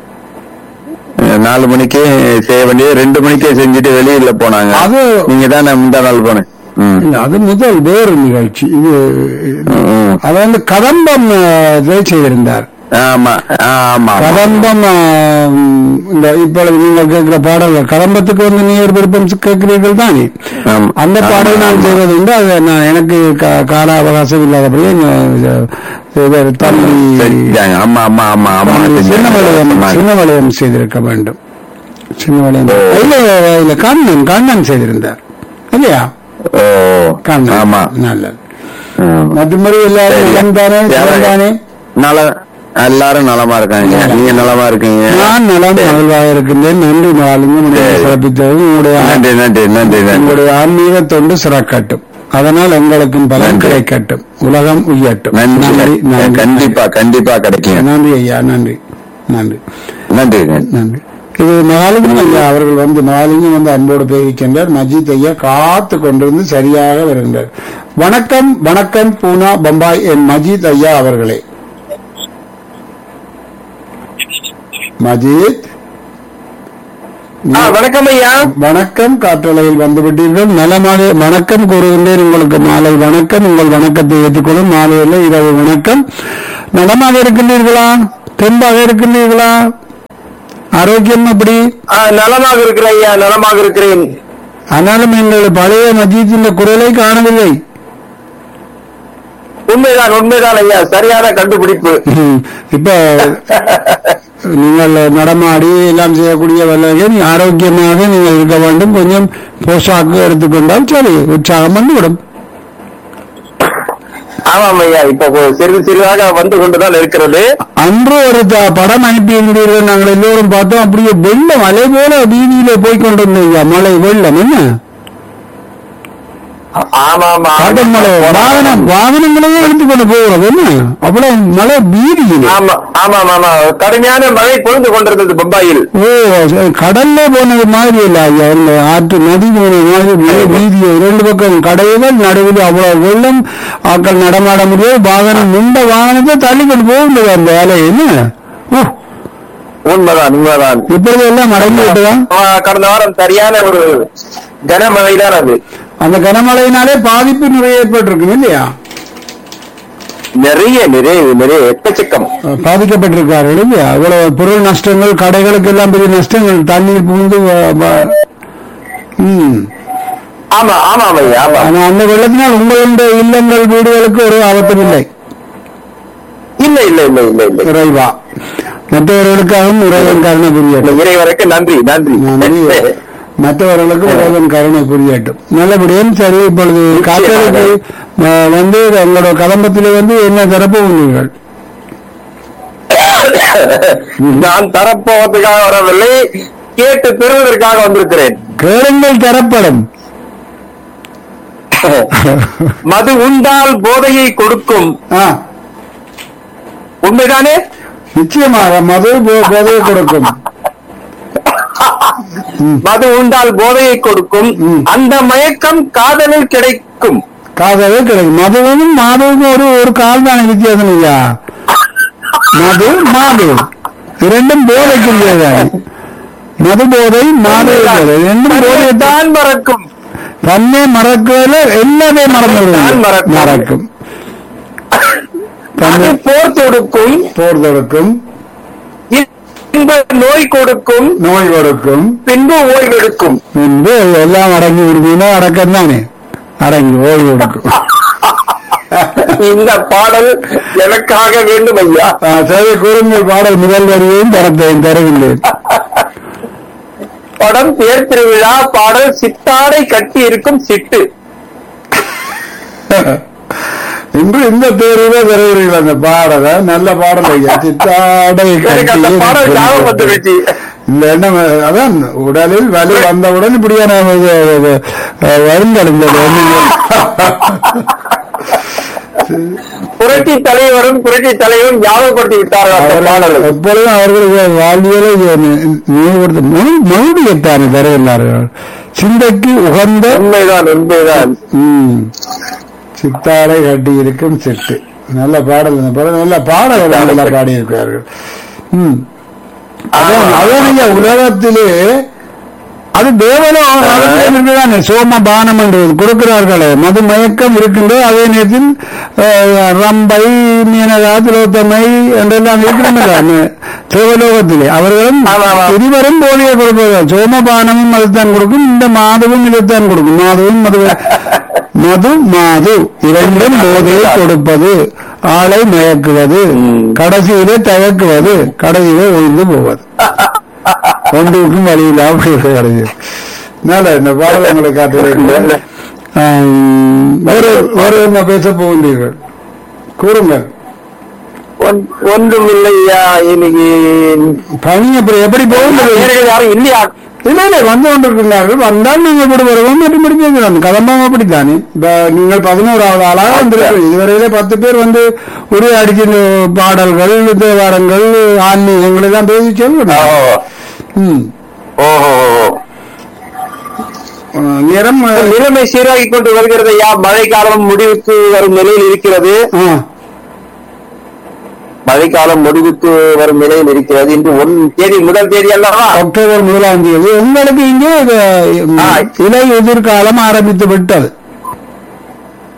அஹ், நாலு மணிக்கு செய்ய வேண்டியது ரெண்டு மணிக்கே செஞ்சுட்டு வெளியில போனாங்க அது நீங்க தானே முந்தா நாள் போனேன் ம். இல்ல அது முதல் வேறு நிகழ்ச்சி இது ம். அது வந்து கதம்பம் அஹ், இதை செய்திருந்தார் ஆமா ஆ, ஆமா ஆமா. கதம்பம் அஹ், இந்த இப்பொழுது நீங்கள் கேட்கிற பாடல்கள் கதம்பத்துக்கு வந்து நீர் விருப்பம் கேட்கிறீர்கள் தானே ஆமா. அந்த பாடல் நான் ஆமா. செய்வது உண்டு அது நான் எனக்கு கா- கால அவகாசம் இல்லாதபடியே இங்க- இவர் தம்பி செஞ்சாங்க. ஆமா ஆமா ஆமா ஆமா தம்பி செஞ்சாங்க. சின்ன வளையம் சொன்னாங்க. சின்ன வளையம் செய்திருக்க வேண்டும் சின்ன வளையம் ஓ. இல்ல இல்ல கண்ணன் கண்ணன் செய்திருந்தார் இல்லையா ஓ கண்ணன் ஆமா நல்லது ஆமா. மற்றபடி எல்லாரும் சரி. நலம் தானே யாரா- சுகம் தானே நல எல்லாரும் நலமா இருக்காங்க நீங்க நலமா இருக்கீங்க நான் நலம் மகிழ்வாக இருக்கின்றேன் நன்றி நாளுங்க உங்களுடைய சரி. சிறப்பித்தது உங்களுடைய நன்றி நன்றி நன்றி நன்றி உங்களுடைய ஆன்மீக தொண்டு சிறக்கட்டும் அதனால் எங்களுக்கும் பலன் நன்றி. கிடைக்கட்டும் உலகம் உயரட்டும் நன்றி நன்றி கண்டிப்பா கண்டிப்பா கிடைக்கும் நன்றி ஐயா நன்றி நன்றி நன்றி நன்றி. நன்றி இது மகாலிங்கம் ஐயா அவர்கள் வந்து மகாலிங்கம் வந்து அன்போடு பேசிக்கின்றார் மஜித் ஐயா காத்து கொண்டிருந்து சரியாக வருகின்றார் வணக்கம் வணக்கம் பூனா பம்பாய் என் மஜித் ஐயா அவர்களே மஜித் வணக்கம் ஐயா வணக்கம் காற்றலையில் வந்துவிட்டீர்கள் நலமாக வணக்கம் கூறுகின்றேன் உங்களுக்கு மாலை வணக்கம் உங்கள் வணக்கத்தை ஏற்றுக்கொள்ளும் மாலையில் இரவு வணக்கம் நலமாக இருக்கின்றீர்களா தெம்பாக இருக்கின்றீர்களா ஆரோக்கியம் எப்படி நலமாக இருக்கிறேன் ஐயா நலமாக இருக்கிறேன் ஆனாலும் எங்கள் பழைய மஜீத்தின் குரலை காணவில்லை உண்மைதான் உண்மைதான் ஐயா சரியான கண்டுபிடிப்பு ம், இப்ப நீங்கள் நடமாடி எல்லாம் செய்யக்கூடிய வல்லவர்கள் ஆரோக்கியமாக நீங்கள் இருக்க வேண்டும் கொஞ்சம் போஷாக்கு எடுத்துக்கொண்டால் சரி உற்சாகம் வந்துவிடும் ஆமாம் ஐயா இப்ப சிறிது சிறிதாக வந்து கொண்டுதான் இருக்கிறது அன்று ஒரு த- படம் அனுப்பியிருந்தீர்கள் நாங்கள் எல்லோரும் பார்த்தோம் அப்படியே வெள்ளம் அலை போல வீதியிலே போய் கொண்டிருந்தீங்க மழை வெள்ளம் என்ன ஆமா ஆமா காட்டன் மழை வாகனம் வாகனங்களையே எடுத்துக்கொண்டு போகிறது என்ன அவ்வளவு மழை வீதியிலே ஆமா ஆமா ஆமா கடுமையான மழை பொழுது கொண்டிருந்தது பம்பாயில் ஓ சரி, கடல்ல போனது மாதிரி இல்ல ஐயா இந்த ஆற்று நதி போன மாதிரி மழை வீதியை இரண்டு பக்கம் கடைகள் நடுவில் அவ்வளவு வெள்ளம் ஆட்கள் நடமாட முடியாது வாகனம் நின்ற வாகனத்தை தள்ளிக்கொண்டு போக முடியாது அந்த வேலை என்ன ஓ, உண்மைதான் உண்மைதான் இப்பொழுது எல்லாம் அடங்கி விட்டதா ஆ, கடந்த வாரம் சரியான ஒரு கனமழை தான் அது அந்த கனமழையினாலே பாதிப்பு நிறைய ஏற்பட்டிருக்கும் இல்லையா நிறைய நிறைய நிறைய எக்கச்சக்கம் பாதிக்கப்பட்டிருக்கார்கள் இல்லையா அவ்வளவு பொருள் நஷ்டங்கள் கடைகளுக்கு எல்லாம் பெரிய நஷ்டங்கள் தண்ணீர் புகுந்து வ- வ- ம் ஆமா ஆமா ஐயா ஆமா ஆனா அந்த வெள்ளத்தினால் உங்களுடைய இல்லங்கள் வீடுகளுக்கு ஒரு ஆபத்தும் இல்லை இல்ல இல்ல இல்ல இல்ல இல்ல இறைவா மற்றவர்களுக்காகவும் இறைவன் கருணை இந்த புரியட்டும் இறைவனுக்கு நன்றி நன்றி நன்றி. மற்றவர்களுக்கும் இறைவன் கருணை புரியட்டும் நல்லபடியும் சரி இப்பொழுது காற்றலுக்கு அஹ், வந்து எங்களோட கதம்பத்திலே வந்து என்ன தரப்போகிறீர்கள் நான் தரப்போவதற்காக வரவில்லை கேட்டு பெறுவதற்காக வந்திருக்கிறேன் கேளுங்கள் தரப்படும் மது உண்டால் போதையை கொடுக்கும் ஆ, உண்மைதானே நிச்சயமாக மது போ- போதையை கொடுக்கும் மது உண்டால் போதையை கொடுக்கும் ம். அந்த மயக்கம் காதலில் கிடைக்கும் காதலே கிடைக்கும் மதுவும் மாதுவும் ஒரு ஒரு கால் தானே வித்தியாசம் ஐயா மது மாது இரண்டும் போதைக்குரியதான் மது போதை மாது போதை ரெண்டும் போதை தான் தான் மறக்கும் தன்னை மறக்கல எல்லாமே மறந்து தான் மறக்கும். மறக்கும் அது தன்னை போர் தொடுக்கும் போர் தொடுக்கும் இன்ப நோய் கொடுக்கும் நோய் கொடுக்கும் பின்பு ஓய்வெடுக்கும் என்று எல்லாம் அடங்கி விடுவீங்கன்னா அடக்கம் தானே அடங்கி ஓய்வு கொடுக்கும் இந்த பாடல் எனக்காக வேண்டும் ஐயா ஆ, சரி கூறுங்கள் பாடல் முதல் வரியையும் தரத்தேன் தருகின்றேன் படம் தேர் திருவிழா பாடல் சித்தாடை கட்டி இருக்கும் சிட்டு இன்று இந்த தேர்வுல தருகிறீர்கள் அந்த பாடலை நல்ல பாடல் ஐயா சித்தாடை எனக்கு அந்த பாடல் ஞாபகம் வந்துருச்சு இந்த எண்ணம் அதான் உடலில் வலி வந்தவுடன் இப்படியான இது, இது, அஹ், வருந்தடைந்தது புரட்சி தலைவரும் புரட்சி தலைவரும் ஞாபகப்படுத்தி விட்டார்கள் அந்த அவர்கள் பாடலை எப்பொழுதும் அவர்களுடைய வாழ்வியலை நினைவுபடுத்த மறுபடியத்தானே தருகிறார்கள் சிந்தைக்கு உகந்த உண்மைதான் உண்மைதான் ம். சித்தாடை கட்டி இருக்கும் சிட்டு நல்ல பாடல் இந்த பாடல் நல்ல பாடல்கள் நல்லா பாடியிருக்கிறார்கள் ம் அதான் அதான் ஐயா உலகத்திலே அது தேவலோ தானே சோமபானம் என்று கொடுக்கிறார்களே மது மயக்கம் இருக்கின்றது அதே நேரத்தில் அஹ், ரம்பை மீனகா திலோத்தமை என்றெல்லாம் இருக்கின்றன தேவலோகத்திலே அவர்களும் ஆமா, ஆமா. இருவரும் போதையை கொடுப்பது சோமபானமும் அதுதான் கொடுக்கும் இந்த மாதுவும் இதைத்தான் கொடுக்கும் மாதுவும் மது மது மாது இரண்டும் போதையை கொடுப்பது ஆளை மயக்குவது கடைசியிலே தயக்குவது கடைசியிலே ஒழிந்து போவது ஒன்றுக்கும் வழியில்லாம கிடையாது நல்ல இந்த பாடல் உங்களை காட்டுகிறேன் வேறு வேறு என்ன பேச போகின்றீர்கள் கூறுங்கள் ஒன்- ஒன்றும் இல்லையா இன்னைக்கு பணி அப்புறம் எப்படி போகின்றது நேர்கள் யாரும் இல்லையா இல்ல இல்ல வந்து கொண்டிருக்கிறார்கள் வந்தால் நீங்க இப்படி வருவோம் மற்றும் முடிஞ்சிருக்கிறாங்க கதம்பம் அப்படித்தானே இப்ப நீங்கள் பதினோராவது ஆளாக வந்திருக்கிறீங்க இதுவரையில பத்து பேர் வந்து உரையாடிச்சு இந்த பாடல்கள் தேவாரங்கள் ஆன்மீகங்கள் எல்லாம் பேசி ஓ, சொல்லணும் ம் ஓஹோ அஹ் நிறம் அஹ், நிலைமை சீராகி கொண்டு வருகிறது ஐயா மழைக்காலம் முடிவுக்கு வரும் நிலையில் இருக்கிறது ஆ, மழைக்காலம் முடிவுக்கு வரும் நிலையில் இருக்கிறது இன்று ஒன் தேதி முதல் தேதி அல்லவா அக்டோபர் முதலாம் தேதி உங்களுக்கு இங்கே இது, ம், ஆ. இலை எதிர்காலம் ஆரம்பித்து விட்டது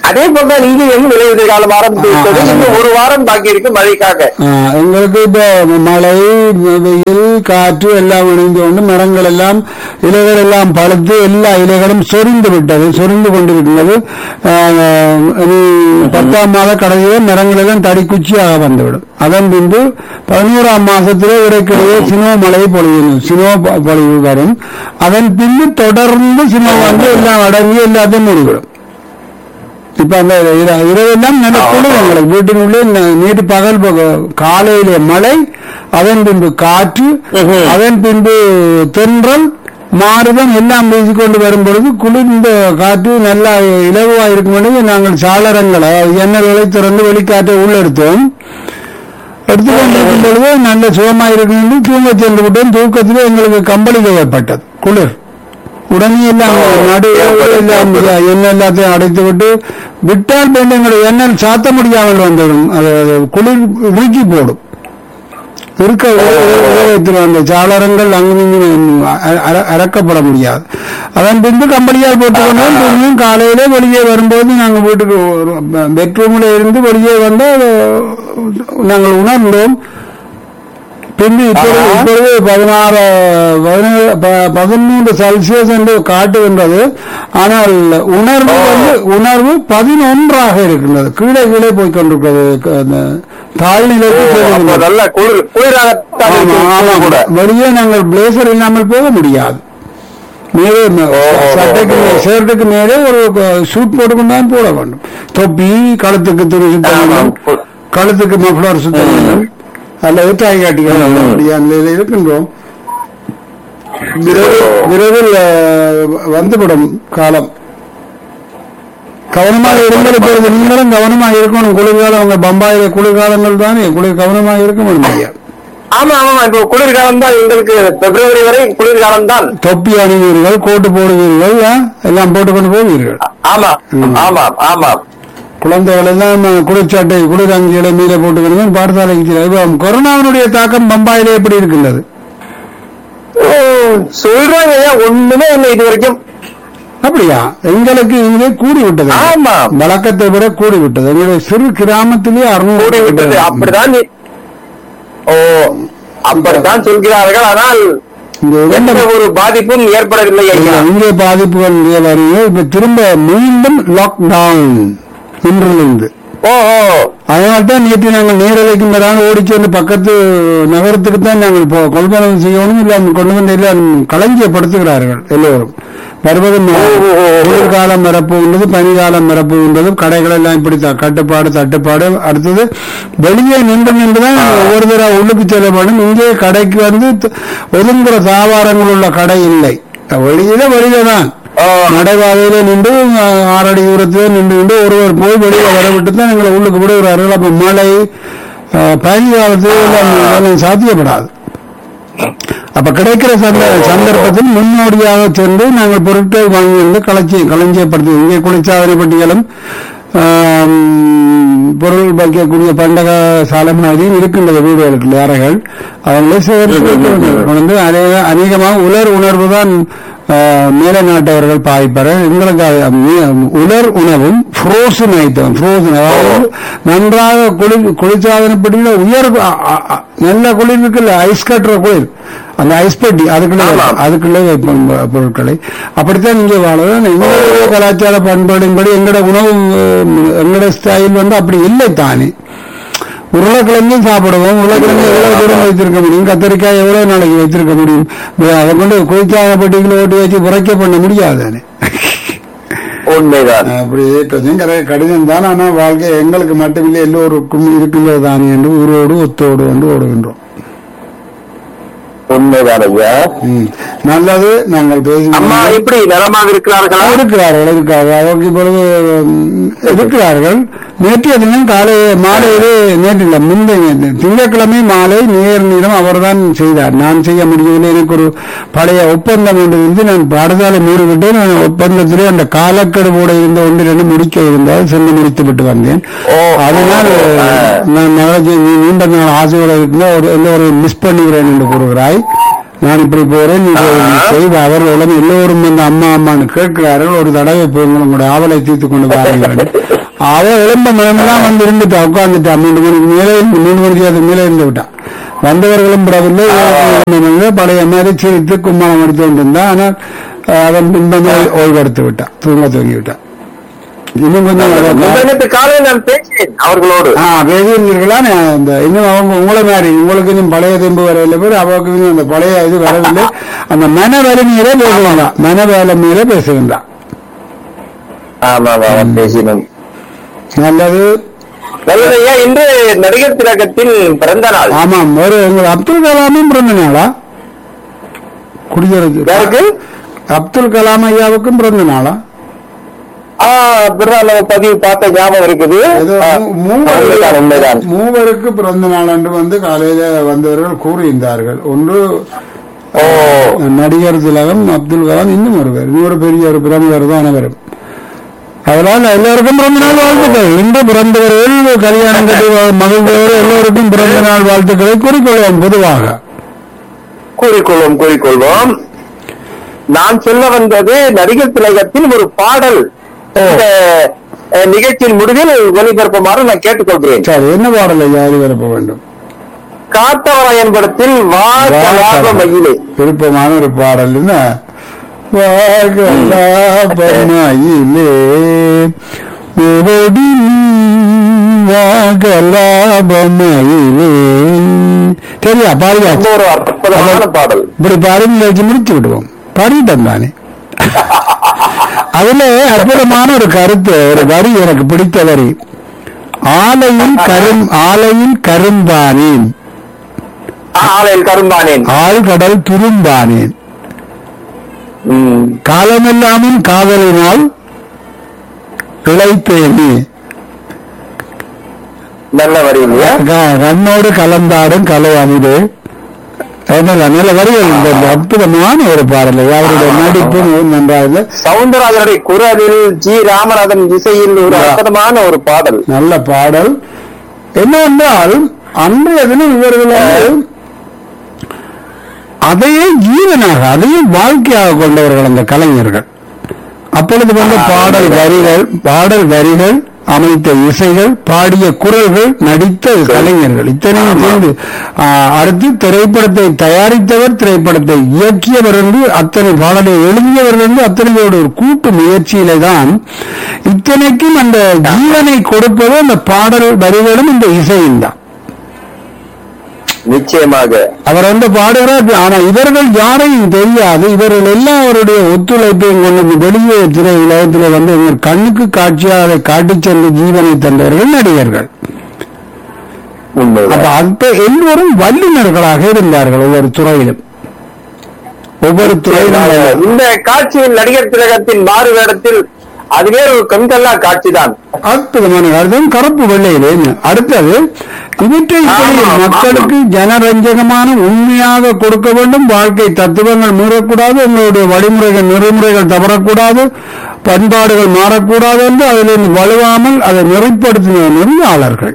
அதே போலதான் இங்கேயும் விளைவித காலம் ஆரம்பித்து விட்டது ஆ, ஆ. இன்னும் ஒரு வாரம் பாக்கி இருக்கு மழைக்காக ஆ, எங்களுக்கு இப்ப மழை வெயில் காற்று எல்லாம் இணைந்து கொண்டு மரங்கள் எல்லாம் இலைகள் எல்லாம் பழுத்து எல்லா இலைகளும் சொரிந்து விட்டது சொரிந்து கொண்டிருக்கிறது ஆ, இனி பத்தாம் மாத கடைசியிலே மரங்கள் எல்லாம் தடிக்குச்சியாக வந்துவிடும் அதன் பின்பு பதினோராம் மாசத்திலே இடைக்கிடையே சினோ மழை பொழியும் சினோ ப- பொழிவு வரும் அதன் பின்பு தொடர்ந்து சினோ வந்து எல்லாம் அடங்கி எல்லாத்தையும் மூடிவிடும் இப்ப அந்த இர- இரவெல்லாம் நல்ல குளிர் எங்களுக்கு வீட்டினுள்ளே ந- நேற்று பகல் பக- காலையிலே மழை அதன் பின்பு காற்று ம்ஹும். அதன் பின்பு தென்றல் மாறுதம் எல்லாம் வீசிக்கொண்டு வரும் பொழுது குளிர்ந்த காற்று நல்லா இலகுவா இருக்கும் பொழுது நாங்கள் சாளரங்களை எண்ணெய்களை திறந்து வெளிக்காற்றை உள்ளெடுத்தோம் எடுத்துக்கொண்டிருக்கும் பொழுது நல்ல சுகமா இருக்கும் தூங்க சென்று விட்டோம் தூக்கத்திலே எங்களுக்கு கம்பளி தேவைப்பட்டது குளிர் உடனே எல்லாம் நடு எல்லாம் எண்ணெய் எல்லாத்தையும் அடைத்து விட்டு விட்டால் வந்து எங்களுடைய எண்ணெய் சாத்த முடியாமல் வந்துவிடும் அது அது குளிர் இறுக்கி போடும் இருக்க உலகத்தில் அந்த சாளரங்கள் அங்கும் அறக்கப்பட முடியாது அதன் பின்பு கம்பளியால் போட்டுக்கொண்டோம் திரும்பியும் காலையிலே வெளியே வரும்போது நாங்கள் வீட்டுக்கு பெட்ரூம்ல இருந்து வெளியே வந்து நாங்கள் உணர்ந்தோம் பின்பு இப்பொழுது இப்பொழுது பதினாறு பதினேழு ப- பதிமூன்று செல்சியஸ் என்று காட்டுகின்றது ஆனால் உணர்வு வந்து உணர்வு பதினொன்றாக இருக்கின்றது கீழே கீழே போய் கொண்டிருக்கிறது க- அந்த தாழ்நிலைக்கு அப்போ போகின்றது. நல்ல குளிர் குளிராகத்தான் ஆமா, இருக்கு ஆமா. இப்போது கூட வெளியே நாங்கள் பிளேசர் இல்லாமல் போக முடியாது மேலே ம- ஓ, ஓ, சட்டைக்கு ஓ. ஷர்ட்டுக்கு மேலே ஒரு சூட் போட்டுக்கொண்டு தான் போட வேண்டும் தொப்பி கழுத்துக்கு துணி சுத்த ஆமா. வேண்டும் கழுத்துக்கு மஃப்ளர் சுத்த வேண்டும் அல்லது தாய் காட்டிகள் அப்படியான நிலையில் இருக்கின்றோம் விரைவில் விரைவில் அஹ், வந்துவிடும் காலம் கவனமாக இருங்கள் இப்பொழுது நீங்களும் கவனமாக இருக்கணும் குளிர்காலம் உங்க பம்பாயில குளிர்காலங்கள் தானே குளிர் கவனமாக இருக்க முடியும் ஐயா ஆமா ஆமா இப்போ குளிர்காலம் தான் எங்களுக்கு பிப்ரவரி வரை குளிர்காலம் தான் தொப்பி அணிவீர்கள் கோட்டு போடுவீர்கள் ஆ? எல்லாம் போட்டுக்கொண்டு போவீர்கள் ஆமா ஆமா ஆமா குழந்தைகள் எல்லாம் குளிர்ச்சாட்டை குளிர் அங்கிகளை மீத போட்டுக்கணும் பாடசாலைக்கு செல்ல- இப்ப கொரோனாவினுடைய தாக்கம் பம்பாயிலே எப்படி இருக்கின்றது ஓ, சொல்றாங்க ஏன் ஒண்ணுமே இல்லை இது வரைக்கும் அப்படியா எங்களுக்கு இங்கே கூடி விட்டது ஆமா. வழக்கத்தை விட கூடி விட்டது எங்களுடைய சிறு கிராமத்திலே கூடி விட்டது அறுநூறு அப்படிதான் நீ- ஓ அப்படித்தான் சொல்கிறார்கள் ஆனால் இந்த எந்த இரண்டு- ஒரு பாதிப்பும் ஏற்படவில்லை ஐயா இங்கே பாதிப்புகள் இங்கே வருகிறது இப்ப திரும்ப மீண்டும் லாக்டவுன் இன்றிலிருந்து ஓ ஓ அதனால தான் நேற்று நாங்கள் நேரலைக்கு மேலான ஓடி சென்று பக்கத்து நகரத்துக்கு தான் நாங்கள் இப்போ கொள்வனவு செய்யணும் இல்லை அந்த கொண்டு வந்து எல்லாம் களஞ்சியப்படுத்துகிறார்கள் எல்லோரும் வருவது குளிர்காலம் வரப்போகின்றது பனிகாலம் வரப்போகின்றது கடைகள் எல்லாம் இப்படி த- கட்டுப்பாடு தட்டுப்பாடு அடுத்தது வெளியே நின்று நின்று தான் ஒவ்வொரு தடவை உள்ளுக்கு செல்ல வேண்டும் இங்கே கடைக்கு வந்து த- ஒதுங்குற தாவாரங்கள் உள்ள கடை இல்லை வெளியில வெளியில தான் ஆ. நடைபாதையில நின்று அஹ், ஆறடி தூரத்தில் நின்று நின்று ஒருவர் போய் வெளியில வர விட்டு தான் எங்களை உள்ளுக்கு விடுகிறார்கள் அப்ப மழை அஹ், பனி காலத்தில் எல்லாம் இதெல்லாம் சாத்தியப்படாது அப்ப கிடைக்கிற சந்த சந்தர்ப்பத்தில் முன்னோடியாக சென்று நாங்கள் பொருட்கள் வாங்கி வந்து களஞ்சி களஞ்சியப்படுத்தி இங்கே குளிர்சாதனை பட்டியலும் ஆம், பொருள் வைக்கக்கூடிய பண்டக சாலை மாதிரியும் இருக்கின்றது வீடுகளுக்கு அறைகள் அவங்களே சேர்த்து வந்து அநேக- அநேகமாக உலர் உணர்வு தான் மேல நாட்டவர்கள் பாய்ப்பார் எங்களுக்கு அது மீ- உலர் உணவும் ஃப்ரோசன் ஐட்டம் ஃப்ரோசன் அதாவது நன்றாக குளிர் குளிர்சாதன பெட்டியில் உயர் அ- அ- அ- நல்ல குளிர் இருக்குல்ல ஐஸ் கட்டுற குளிர் அந்த ஐஸ் பெட்டி அதுக்குள்ள ஆமாம். அதுக்குள்ளே வைப்போம் ப- பொருட்களை அப்படித்தான் இங்கே வாழலாம் எங்களுடைய கலாச்சார பண்பாடின்படி எங்களோட உணவு அஹ், எங்களோட ஸ்டைல் வந்து அப்படி இல்லை தானே உருளைக்கிழங்கும் சாப்பிடுவோம் உருளைக்கிழங்கு எவ்வளவு தூரம் வைத்திருக்க முடியும் கத்தரிக்காய் எவ்வளவு நாளைக்கு வைத்திருக்க முடியும் அதை கொண்டு குளிர்சாதன பெட்டிகளை ஓட்டி வச்சு உரைக்க பண்ண முடியாது தானே உண்மைதான் அப்படி கொஞ்சம் கர- கடினம் தான் ஆனால் வாழ்க்கை எங்களுக்கு மட்டுமில்லை எல்லோருக்கும் இருக்கின்றது தானே என்று ஊரோடு ஒத்தோடு என்று ஓடுகின்றோம் உண்மைதான் ஐயா ம். நல்லது நாங்கள் அம்மா பேசி எப்படி நலமாக இருக்கிறார்களா இருக்கிறார்கள் இருக்கிறார்கள் அவருக்கு இப்பொழுது ம், இருக்கிறார்கள் நேற்றைய தினம் காலை மாலையிலே நேற்று இல்லை முந்தைய திங்கட்கிழமை மாலை நேர் நீளம் அவர்தான் செய்தார் நான் செய்ய முடியவில்லை எனக்கு ஒரு பழைய ஒப்பந்தம் ஒன்று இருந்து நான் பாடசாலை மூடிவிட்டு நான் ஒப்பந்தத்திலே அந்த காலக்கெடு கூட இருந்த ஒன்று ரெண்டு முடிக்க இருந்தால் சென்று முடித்து விட்டு வந்தேன் ஓ, அதனால் ஆ. நான் மகாராஜ் நீ நீண்ட நாள் ஆசையோட இருக்கும்போது ஒரு எந்த ஒரு மிஸ் பண்ணுகிறேன் என்று கூறுகிறாய் நான் இப்படி போறேன் நீ செய்த அவர்களும் எல்லோரும் வந்து அம்மா அம்மான்னு கேட்கிறார்கள் ஒரு தடவை போய் உங்களுடைய ஆவலை தீர்த்து கொண்டு பாருங்கள் அவ எழும்ப மேலாம் வந்து இருந்துட்டா உட்கார்ந்துட்டா மூணு மணிக்கு மேலே மூணு மணிக்கு அது மேலே இருந்து விட்டா வந்தவர்களும் விடவில்லை இவர்களும் பழைய மாதிரி சிரித்து கும்மாளம் எடுத்து கொண்டிருந்தா ஆனால் அஹ், அவன் பின்பமே ஓய்வெடுத்து விட்டான் தூங்க தூங்கி விட்டான் இன்னும் கொஞ்சம் முந்தினத்து காலையில் நான் பேசினேன் அவர்களோடு ஆ பேசியிருந்தீர்களா நான் இந்த இன்னும் அவங்க உங்களை மாதிரி உங்களுக்கு இன்னும் பழைய தெம்பு வரவில்லை பேர் அவருக்கு இன்னும் அந்த பழைய இது வரவில்லை அந்த மன வலிமையிலே பேசுகின்றான் மன வலிமையிலே பேசுகின்றான் ஆமா ஆமா பேசினோம் நல்லது நல்லதையா இன்று நடிகர் திலகத்தின் பிறந்த நாள் ஆமாம் ஒரு உங்கள் அப்துல் கலாமும் பிறந்த நாளா குடியரசு யாருக்கு அப்துல் கலாம் ஐயாவுக்கும் பிறந்த நாளா ஆ பிறந்த நாள் பதிவு பார்த்த ஞாபகம் இருக்குது ஏதோ ஆ, மூ- உண்மைதான், உண்மைதான் மூவருக்கு மூவருக்கு பிறந்த நாள் என்று வந்து காலையில வந்தவர்கள் கூறியிருந்தார்கள் ஒன்று ஓ நடிகர் திலகம் அப்துல் கலாம் இன்னும் ஒருவர் இன்னொரு பெரிய ஒரு பிரமுகர் தான் அனைவரும் அதனால எல்லாருக்கும் பிறந்த நாள் வாழ்த்துக்கள் இன்று பிறந்தவர்கள் கல்யாணம் கட்டி மகிழ்ந்தவர்கள் எல்லோருக்கும் பிறந்த நாள் வாழ்த்துக்களை கூறிக்கொள்வோம் பொதுவாக கூறிக்கொள்வோம் கூறிக்கொள்வோம் நான் சொல்ல வந்தது நடிகர் திலகத்தின் ஒரு பாடல் இந்த அஹ், நிகழ்ச்சியின் முடிவில் ஒளிபரப்புமாறு நான் கேட்டுக்கொள்கிறேன் சரி என்ன பாடல் ஐயா ஒளிபரப்ப வேண்டும் காத்தவராயன் படத்தில் வா கலாப மயிலே விருப்பமான ஒரு பாடல் என்ன வாகலாபமயிலே ஓடி வாகலாபமயிலே சரியா பாருங்க ரொம்ப ஒரு அற்புதமான பாடல் இப்படி பாருங்க வச்சு முடிச்சு விடுவோம் பாடிட்டோம் தானே அதுல அற்புதமான ஒரு கருத்து ஒரு வரி எனக்கு பிடித்த வரி ஆலையில் கரும் ஆலையில் கரும்பானேன் ஆலையில் கரும்பானேன் ஆழ்கடல் துரும்பானேன் ம். காலமெல்லாமும் காதலினால் இழைத்தேனே நல்ல வரி இல்லையா க- கண்ணோடு கலந்தாடும் கலை அமுது அதனால நல்ல வரிகள் இந்த இந்த அற்புதமான ஒரு பாடல் அவருடைய நடிப்பு நன்றாக சவுந்தரராஜனுடைய குரலில் ஜி ராமநாதன் இசையில் ஒரு அற்புதமான ஒரு பாடல் நல்ல பாடல் என்னவென்றால் அன்றைய தினம் இவர்கள் வந்து அதையே ஜீவனாக அதையே வாழ்க்கையாக கொண்டவர்கள் அந்த கலைஞர்கள் அப்பொழுது வந்து பாடல் வரிகள் பாடல் வரிகள் அமைத்த இசைகள் பாடிய குரல்கள் நடித்த கலைஞர்கள் இத்தனையும் சேர்ந்து ஆ, அடுத்து திரைப்படத்தை தயாரித்தவர் திரைப்படத்தை இயக்கியவர் என்று அத்தனை பாடலை எழுதியவர் என்று அத்தனை பேரோட ஒரு கூட்டு முயற்சியிலே தான் இத்தனைக்கும் அந்த ஜீவனை கொடுப்பது அந்த பாடல் வரிகளும் இந்த இசையும் தான் நிச்சயமாக அவர் வந்து பாடுகிறார் ஆனா இவர்கள் யாரையும் தெரியாது இவர்கள் எல்லாம் அவருடைய ஒத்துழைப்பையும் கொண்டு வந்து வெளியே திரை உலகத்தில் வந்து இவர் கண்ணுக்கு காட்சியாக அதை காட்டிச் சென்று ஜீவனை தந்தவர்கள் நடிகர்கள் அப்ப உண்மைதான் அந்த எல்லோரும் வல்லுநர்களாக இருந்தார்கள் ஒவ்வொரு துறையிலும் ஒவ்வொரு துறையிலும் இந்த காட்சியில் நடிகர் திலகத்தின் மாறு வேடத்தில் அதுவே ஒரு கண்கல்லா காட்சிதான் அற்புதமான கருதம் கருப்பு வெள்ளையிலே அடுத்தது இவற்றை இப்படி ஆமா, மக்களுக்கு ஜனரஞ்சகமான உண்மையாக கொடுக்க வேண்டும் வாழ்க்கை தத்துவங்கள் மீறக்கூடாது உங்களுடைய வழிமுறைகள் நெறிமுறைகள் தவறக்கூடாது பண்பாடுகள் மாறக்கூடாது என்று அதில் வலுவாமல் அதை நெறிப்படுத்தின நெறியாளர்கள்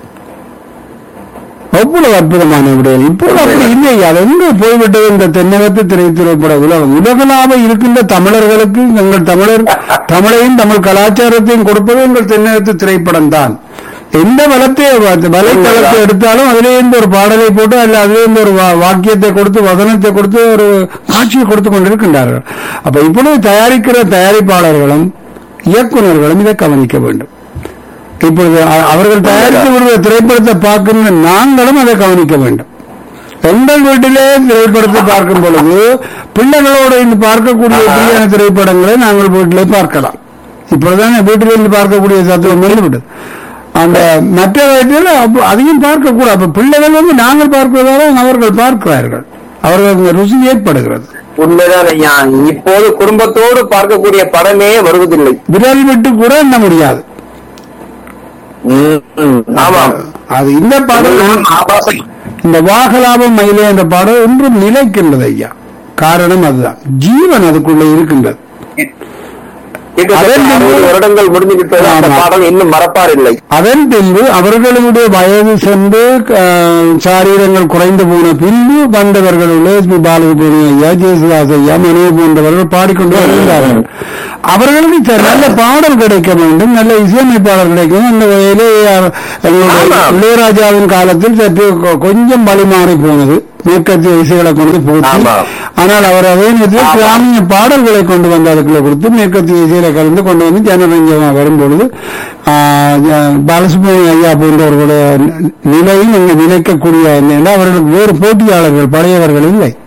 அவ்வளவு அற்புதமான விடயம் இப்போது அப்படி இல்லை அது எங்கே போய்விட்டது இந்த தென்னகத்து திரைத்திரைப்பட உலகம் உலகளாக இருக்கின்ற தமிழர்களுக்கு எங்கள் தமிழர் தமிழையும் தமிழ் கலாச்சாரத்தையும் கொடுப்பது எங்கள் தென்னகத்து திரைப்படம் தான் எந்த வளத்தை வலைத்தளத்தை எடுத்தாலும் அதிலேருந்து ஒரு பாடலை போட்டு அல்ல அதிலேருந்து ஒரு வா- வாக்கியத்தை கொடுத்து வசனத்தை கொடுத்து ஒரு காட்சியை கொடுத்து கொண்டிருக்கின்றார்கள் அப்ப இப்பொழுது தயாரிக்கிற தயாரிப்பாளர்களும் இயக்குனர்களும் இதை கவனிக்க வேண்டும் இப்பொழுது அ- அவர்கள் தயாரித்து விடுற திரைப்படத்தை பார்க்கின்ற நாங்களும் அதை கவனிக்க வேண்டும் எங்கள் வீட்டிலே திரைப்படத்தை பார்க்கும் பொழுது பிள்ளைகளோடு இருந்து பார்க்கக்கூடிய பிரியான திரைப்படங்களை நாங்கள் வீட்டிலே பார்க்கலாம் இப்பொழுதுதான் வீட்டிலே இருந்து பார்க்கக்கூடிய தத்துவம் விட்டது அந்த மற்ற வீட்டில் அப்ப அதையும் பார்க்கக்கூடாது அப்ப பிள்ளைகள் வந்து நாங்கள் பார்ப்பதால அவர்கள் பார்க்கிறார்கள் அவர்கள் ருசி ஏற்படுகிறது உண்மைதான் ஐயா இப்போது குடும்பத்தோடு பார்க்கக்கூடிய படமே வருவதில்லை விரல் விட்டு கூட எண்ண முடியாது ம், ம், ஆமாம் அது இந்த பாடல் ஆபாசம் இந்த வாகலாபம் மயிலே என்ற பாடல் இன்றும் நிலைக்கின்றது ஐயா காரணம் அதுதான் ஜீவன் அதுக்குள்ளே இருக்கின்றது கிட்டத்தட்ட அதன் பின்பு- அறுபது வருடங்கள் முடிஞ்சு விட்டது அந்த ஆமா. பாடல் இன்னும் மறப்பார் இல்லை அதன் பின்பு அவர்களுடைய வயது சென்று அஹ், சாரீரங்கள் குறைந்து போன பின்பு வந்தவர்களுடைய எஸ் பி பாலசுப்ரமணிய ஐயா ஜெயசுதாஸ் ஐயா மனோ போன்றவர்கள் பாடிக்கொண்டு வருகிறார்கள் அவர்களுக்கு ச- நல்ல பாடல் கிடைக்க வேண்டும் நல்ல இசையமைப்பாளர் கிடைக்கும் அந்த வகையிலே அஹ், எங்களுடைய ஆமா. இளையராஜாவின் காலத்தில் சற்று கொ- கொஞ்சம் வழி மாறி போனது மேற்கத்திய இசைகளை கொண்டு போச்சு ஆமா. ஆனால் அவர் அதே நேரத்தில் ஆமா. கிராமிய பாடல்களை கொண்டு வந்து அதுக்குள்ள கொடுத்து மேற்கத்திய இசையில கலந்து கொண்டு வந்து ஜனரஞ்சமா வரும்பொழுது ஆஹ், ஜ- பாலசுப்ரமணிய ஐயா போன்றவர்களுடைய நி- நிலையும் இங்கு நிலைக்கக்கூடிய என்னன்னா அவர்களுக்கு வேறு போட்டியாளர்கள் பழையவர்கள் இல்லை